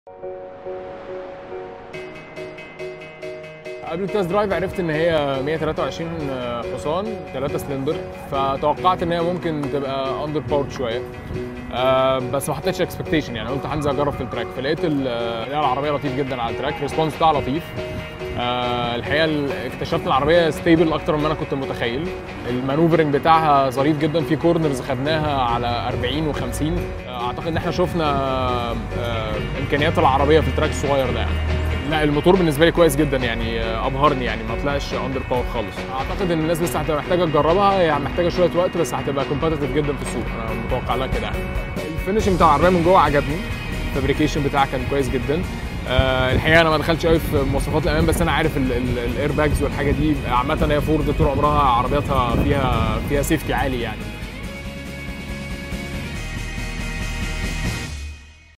قبل التست درايف عرفت ان هي 123 حصان 3 سلندر فتوقعت ان هي ممكن تبقى اندر باورد شويه آه بس ما حطيتش اكسبكتيشن يعني قلت هنزل اجرب في التراك فلقيت ال- العربيه لطيف جدا على التراك الريسبونس بتاعها لطيف آه الحقيقه ال- اكتشفت العربيه ستيبل اكتر مما انا كنت متخيل المانوفرنج بتاعها ظريف جدا في كورنرز خدناها على 40 و50 اعتقد ان احنا شفنا آه امكانيات العربيه في التراك الصغير ده يعني لا الموتور بالنسبه لي كويس جدا يعني آه، ابهرني يعني ما طلعش اندر باور خالص اعتقد ان الناس بس هتبقى محتاجه تجربها هي محتاجه شويه وقت بس هتبقى كومبتيتيف جدا في السوق انا متوقع لها كده يعني الفينشنج بتاع العربيه من جوه عجبني الفابريكيشن بتاعها كان كويس جدا آه، الحقيقه انا ما دخلتش قوي في مواصفات الامان بس انا عارف الاير باجز والحاجه دي عامه هي فورد طول عمرها عربياتها فيها فيها سيفتي عالي يعني